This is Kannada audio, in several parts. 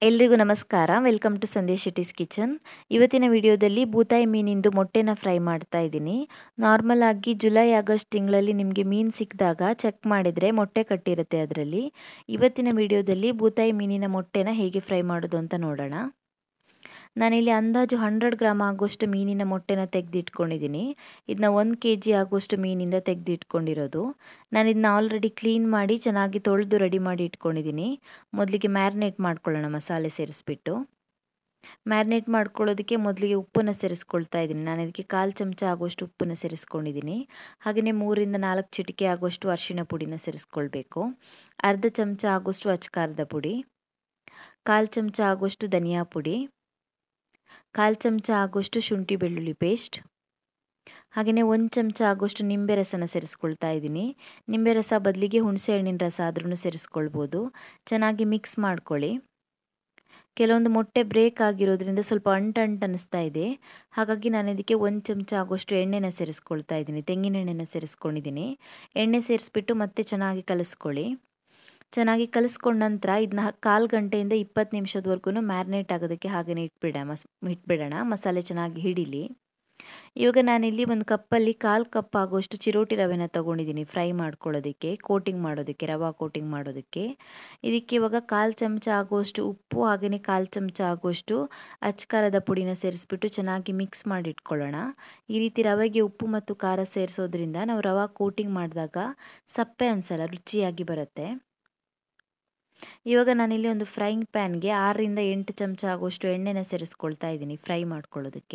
ಎಲ್ರಿಗೂ ನಮಸ್ಕಾರ welcome to Sandesh Shetty's kitchen ಇವತ್ತಿನ ವಿಡಿಯೋದಲ್ಲಿ ಬೂತಾಯಿ ಮೀನಿಂದು ಮೊಟ್ಟೆನ ಫ್ರೈ ಮಾಡ್ತಾ ಇದ್ದೀನಿ ನಾರ್ಮಲ್ ಆಗಿ ಜುಲೈ ಆಗಸ್ಟ್ ತಿಂಗಳಲ್ಲಿ ನಿಮಗೆ ಮೀನು ಸಿಕ್ಕಿದಾಗ ಚೆಕ್ ಮಾಡಿದರೆ ಮೊಟ್ಟೆ ಕಟ್ಟಿರುತ್ತೆ ಅದರಲ್ಲಿ ಇವತ್ತಿನ ವಿಡಿಯೋದಲ್ಲಿ ಬೂತಾಯಿ ಮೀನಿನ ಮೊಟ್ಟೆನ ಹೇಗೆ ಫ್ರೈ ಮಾಡೋದು ಅಂತ ನೋಡೋಣ ನಾನಿಲ್ಲಿ ಅಂದಾಜು ಹಂಡ್ರೆಡ್ ಗ್ರಾಮ್ ಆಗುವಷ್ಟು ಮೀನಿನ ಮೊಟ್ಟೆನ ತೆಗೆದಿಟ್ಕೊಂಡಿದ್ದೀನಿ ಇದನ್ನ ಒಂದು ಕೆ ಜಿ ಆಗುವಷ್ಟು ಮೀನಿಂದ ತೆಗೆದಿಟ್ಕೊಂಡಿರೋದು ನಾನು ಇದನ್ನ ಆಲ್ರೆಡಿ ಕ್ಲೀನ್ ಮಾಡಿ ಚೆನ್ನಾಗಿ ತೊಳೆದು ರೆಡಿ ಮಾಡಿ ಇಟ್ಕೊಂಡಿದ್ದೀನಿ ಮೊದಲಿಗೆ ಮ್ಯಾರಿನೇಟ್ ಮಾಡ್ಕೊಳ್ಳೋಣ ಮಸಾಲೆ ಸೇರಿಸ್ಬಿಟ್ಟು ಮ್ಯಾರಿನೇಟ್ ಮಾಡ್ಕೊಳ್ಳೋದಕ್ಕೆ ಮೊದಲಿಗೆ ಉಪ್ಪನ್ನು ಸೇರಿಸ್ಕೊಳ್ತಾ ಇದ್ದೀನಿ ನಾನು ಇದಕ್ಕೆ ಕಾಲು ಚಮಚ ಆಗುವಷ್ಟು ಉಪ್ಪನ್ನು ಸೇರಿಸ್ಕೊಂಡಿದ್ದೀನಿ ಹಾಗೆಯೇ ಮೂರಿಂದ ನಾಲ್ಕು ಚಿಟಿಕೆ ಆಗುವಷ್ಟು ಅರಿಶಿಣ ಪುಡಿನ ಸೇರಿಸ್ಕೊಳ್ಬೇಕು ಅರ್ಧ ಚಮಚ ಆಗುವಷ್ಟು ಅಚ್ಕಾರದ ಪುಡಿ ಕಾಲು ಚಮಚ ಆಗುವಷ್ಟು ಧನಿಯಾ ಪುಡಿ ಕಾಲು ಚಮಚ ಆಗುವಷ್ಟು ಶುಂಠಿ ಬೆಳ್ಳುಳ್ಳಿ ಪೇಸ್ಟ್ ಹಾಗೆಯೇ ಒಂದು ಚಮಚ ಆಗುವಷ್ಟು ನಿಂಬೆ ರಸನ ಸೇರಿಸ್ಕೊಳ್ತಾ ಇದ್ದೀನಿ ನಿಂಬೆ ರಸ ಬದಲಿಗೆ ಹುಣಸೆ ಹಣ್ಣಿನ ರಸ ಆದ್ರೂ ಸೇರಿಸ್ಕೊಳ್ಬೋದು ಚೆನ್ನಾಗಿ ಮಿಕ್ಸ್ ಮಾಡ್ಕೊಳ್ಳಿ ಕೆಲವೊಂದು ಮೊಟ್ಟೆ ಬ್ರೇಕ್ ಆಗಿರೋದ್ರಿಂದ ಸ್ವಲ್ಪ ಅಂಟಂಟು ಅನ್ನಿಸ್ತಾ ಇದೆ ಹಾಗಾಗಿ ನಾನು ಇದಕ್ಕೆ ಒಂದು ಚಮಚ ಆಗುವಷ್ಟು ಎಣ್ಣೆನ ಸೇರಿಸ್ಕೊಳ್ತಾ ಇದ್ದೀನಿ ತೆಂಗಿನ ಎಣ್ಣೆನ ಸೇರಿಸ್ಕೊಂಡಿದ್ದೀನಿ ಎಣ್ಣೆ ಸೇರಿಸ್ಬಿಟ್ಟು ಮತ್ತೆ ಚೆನ್ನಾಗಿ ಕಲಿಸ್ಕೊಳ್ಳಿ ಚೆನ್ನಾಗಿ ಕಲಿಸ್ಕೊಂಡ ನಂತರ ಇದನ್ನ ಕಾಲು ಗಂಟೆಯಿಂದ ಇಪ್ಪತ್ತು ನಿಮಿಷದವರೆಗೂ ಮ್ಯಾರಿನೇಟ್ ಆಗೋದಕ್ಕೆ ಹಾಗೆಯೇ ಇಟ್ಬಿಡ ಮಸ್ ಇಟ್ಬಿಡೋಣ ಮಸಾಲೆ ಚೆನ್ನಾಗಿ ಹಿಡೀಲಿ ಇವಾಗ ನಾನಿಲ್ಲಿ ಒಂದು ಕಪ್ಪಲ್ಲಿ ಕಾಲು ಕಪ್ ಆಗುವಷ್ಟು ಚಿರೋಟಿ ರವೆನ ತೊಗೊಂಡಿದ್ದೀನಿ ಫ್ರೈ ಮಾಡ್ಕೊಳ್ಳೋದಕ್ಕೆ ಕೋಟಿಂಗ್ ಮಾಡೋದಕ್ಕೆ ರವಾ ಕೋಟಿಂಗ್ ಮಾಡೋದಕ್ಕೆ ಇದಕ್ಕೆ ಇವಾಗ ಕಾಲು ಚಮಚ ಆಗುವಷ್ಟು ಉಪ್ಪು ಹಾಗೆಯೇ ಕಾಲು ಚಮಚ ಆಗುವಷ್ಟು ಅಚ್ಕಾರದ ಪುಡಿನ ಸೇರಿಸ್ಬಿಟ್ಟು ಚೆನ್ನಾಗಿ ಮಿಕ್ಸ್ ಮಾಡಿ ಇಟ್ಕೊಳ್ಳೋಣ ಈ ರೀತಿ ರವೆಗೆ ಉಪ್ಪು ಮತ್ತು ಖಾರ ಸೇರಿಸೋದ್ರಿಂದ ನಾವು ರವಾ ಕೋಟಿಂಗ್ ಮಾಡಿದಾಗ ಸಪ್ಪೆ ಅನಿಸಲ್ಲ ರುಚಿಯಾಗಿ ಬರುತ್ತೆ ಇವಾಗ ನಾನಿಲ್ಲಿ ಒಂದು ಫ್ರೈಯಿಂಗ್ ಪ್ಯಾನ್ಗೆ ಆರರಿಂದ ಎಂಟು ಚಮಚ ಆಗುವಷ್ಟು ಎಣ್ಣೆನ ಸೇರಿಸ್ಕೊಳ್ತಾ ಇದ್ದೀನಿ ಫ್ರೈ ಮಾಡ್ಕೊಳ್ಳೋದಕ್ಕೆ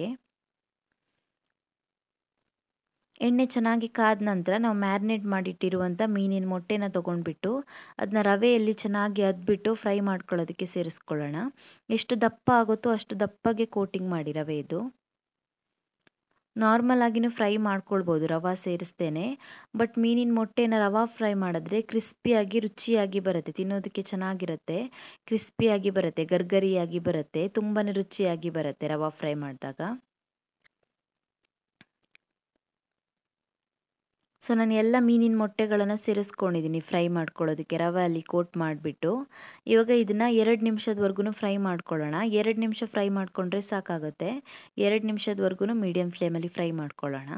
ಎಣ್ಣೆ ಚೆನ್ನಾಗಿ ಕಾದ ನಂತರ ನಾವು ಮ್ಯಾರಿನೇಟ್ ಮಾಡಿಟ್ಟಿರುವಂಥ ಮೀನಿನ ಮೊಟ್ಟೆನ ತೊಗೊಂಡ್ಬಿಟ್ಟು ಅದನ್ನ ರವೆಯಲ್ಲಿ ಚೆನ್ನಾಗಿ ಅದ್ಬಿಟ್ಟು ಫ್ರೈ ಮಾಡ್ಕೊಳ್ಳೋದಕ್ಕೆ ಸೇರಿಸ್ಕೊಳ್ಳೋಣ ಎಷ್ಟು ದಪ್ಪ ಆಗುತ್ತೋ ಅಷ್ಟು ದಪ್ಪಗೆ ಕೋಟಿಂಗ್ ಮಾಡಿ ರವೆ ಇದು ನಾರ್ಮಲ್ ಆಗಿನೂ ಫ್ರೈ ಮಾಡ್ಕೊಳ್ಬೋದು ರವೆ ಸೇರಿಸ್ತೇನೆ ಬಟ್ ಮೀನಿನ ಮೊಟ್ಟೆನ ರವೆ ಫ್ರೈ ಮಾಡಿದ್ರೆ ಕ್ರಿಸ್ಪಿಯಾಗಿ ರುಚಿಯಾಗಿ ಬರುತ್ತೆ ತಿನ್ನೋದಕ್ಕೆ ಚೆನ್ನಾಗಿರುತ್ತೆ ಕ್ರಿಸ್ಪಿಯಾಗಿ ಬರುತ್ತೆ ಗರ್ಗರಿಯಾಗಿ ಬರುತ್ತೆ ತುಂಬಾ ರುಚಿಯಾಗಿ ಬರುತ್ತೆ ರವೆ ಫ್ರೈ ಮಾಡಿದಾಗ ಸೊ ನಾನು ಎಲ್ಲ ಮೀನಿನ ಮೊಟ್ಟೆಗಳನ್ನು ಸೇರಿಸ್ಕೊಂಡಿದ್ದೀನಿ ಫ್ರೈ ಮಾಡ್ಕೊಳ್ಳೋದಕ್ಕೆ ರವೆ ಅಲ್ಲಿ ಕೋಟ್ ಮಾಡಿಬಿಟ್ಟು ಇವಾಗ ಇದನ್ನು ಎರಡು ನಿಮಿಷದವರೆಗೂ ಫ್ರೈ ಮಾಡ್ಕೊಳ್ಳೋಣ ಎರಡು ನಿಮಿಷ ಫ್ರೈ ಮಾಡಿಕೊಂಡ್ರೆ ಸಾಕಾಗುತ್ತೆ ಎರಡು ನಿಮಿಷದವರೆಗೂ ಮೀಡಿಯಮ್ ಫ್ಲೇಮಲ್ಲಿ ಫ್ರೈ ಮಾಡ್ಕೊಳ್ಳೋಣ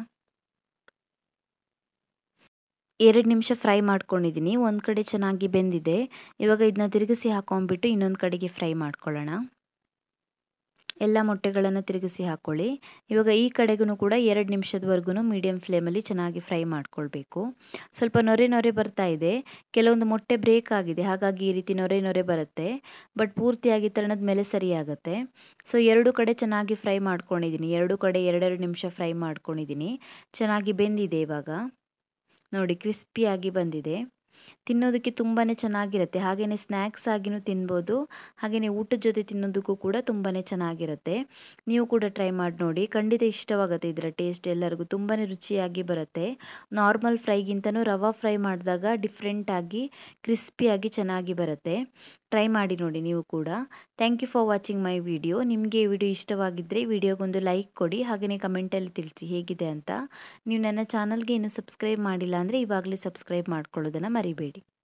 ಎರಡು ನಿಮಿಷ ಫ್ರೈ ಮಾಡ್ಕೊಂಡಿದ್ದೀನಿ ಒಂದು ಕಡೆ ಚೆನ್ನಾಗಿ ಬೆಂದಿದೆ ಇವಾಗ ಇದನ್ನ ತಿರುಗಿಸಿ ಹಾಕೊಂಡ್ಬಿಟ್ಟು ಇನ್ನೊಂದು ಕಡೆಗೆ ಫ್ರೈ ಮಾಡ್ಕೊಳ್ಳೋಣ ಎಲ್ಲ ಮೊಟ್ಟೆಗಳನ್ನು ತಿರುಗಿಸಿ ಹಾಕ್ಕೊಳ್ಳಿ ಇವಾಗ ಈ ಕಡೆಗೂ ಕೂಡ ಎರಡು ನಿಮಿಷದವರೆಗೂ ಮೀಡಿಯಮ್ ಫ್ಲೇಮಲ್ಲಿ ಚೆನ್ನಾಗಿ ಫ್ರೈ ಮಾಡ್ಕೊಳ್ಬೇಕು ಸ್ವಲ್ಪ ನೊರೆ ನೊರೆ ಬರ್ತಾ ಇದೆ ಕೆಲವೊಂದು ಮೊಟ್ಟೆ ಬ್ರೇಕ್ ಆಗಿದೆ ಹಾಗಾಗಿ ಈ ರೀತಿ ನೊರೆ ನೊರೆ ಬರುತ್ತೆ ಬಟ್ ಪೂರ್ತಿಯಾಗಿ ತರಣದ ಮೇಲೆ ಸರಿಯಾಗುತ್ತೆ ಸೊ ಎರಡು ಕಡೆ ಚೆನ್ನಾಗಿ ಫ್ರೈ ಮಾಡ್ಕೊಂಡಿದ್ದೀನಿ ಎರಡು ಕಡೆ ಎರಡೆರಡು ನಿಮಿಷ ಫ್ರೈ ಮಾಡ್ಕೊಂಡಿದ್ದೀನಿ ಚೆನ್ನಾಗಿ ಬೆಂದಿದೆ ಇವಾಗ ನೋಡಿ ಕ್ರಿಸ್ಪಿಯಾಗಿ ಬಂದಿದೆ ತಿನ್ನೋದಕ್ಕೆ ತುಂಬಾ ಚೆನ್ನಾಗಿರುತ್ತೆ ಹಾಗೆಯೇ ಸ್ನ್ಯಾಕ್ಸ್ ಆಗಿನೂ ತಿನ್ಬೋದು ಹಾಗೆಯೇ ಊಟದ ಜೊತೆ ತಿನ್ನೋದಕ್ಕೂ ಕೂಡ ತುಂಬಾ ಚೆನ್ನಾಗಿರುತ್ತೆ ನೀವು ಕೂಡ ಟ್ರೈ ಮಾಡಿ ನೋಡಿ ಖಂಡಿತ ಇಷ್ಟವಾಗುತ್ತೆ ಇದರ ಟೇಸ್ಟ್ ಎಲ್ಲರಿಗೂ ತುಂಬಾ ರುಚಿಯಾಗಿ ಬರುತ್ತೆ ನಾರ್ಮಲ್ ಫ್ರೈಗಿಂತನೂ ರವಾ ಫ್ರೈ ಮಾಡಿದಾಗ ಡಿಫ್ರೆಂಟಾಗಿ ಕ್ರಿಸ್ಪಿಯಾಗಿ ಚೆನ್ನಾಗಿ ಬರುತ್ತೆ ಟ್ರೈ ಮಾಡಿ ನೋಡಿ ನೀವು ಕೂಡ thank you for watching my video ನಿಮಗೆ ಈ ವಿಡಿಯೋ ಇಷ್ಟವಾಗಿದ್ದರೆ ವಿಡಿಯೋಗೊಂದು ಲೈಕ್ ಕೊಡಿ ಹಾಗೆಯೇ ಕಮೆಂಟಲ್ಲಿ ತಿಳಿಸಿ ಹೇಗಿದೆ ಅಂತ ನೀವು ನನ್ನ ಚಾನಲ್ಗೆ ಇನ್ನೂ ಸಬ್ಸ್ಕ್ರೈಬ್ ಮಾಡಿಲ್ಲ ಅಂದರೆ ಇವಾಗಲೇ ಸಬ್ಸ್ಕ್ರೈಬ್ ಮಾಡ್ಕೊಳ್ಳೋದನ್ನು ಮರಿಬೇಡಿ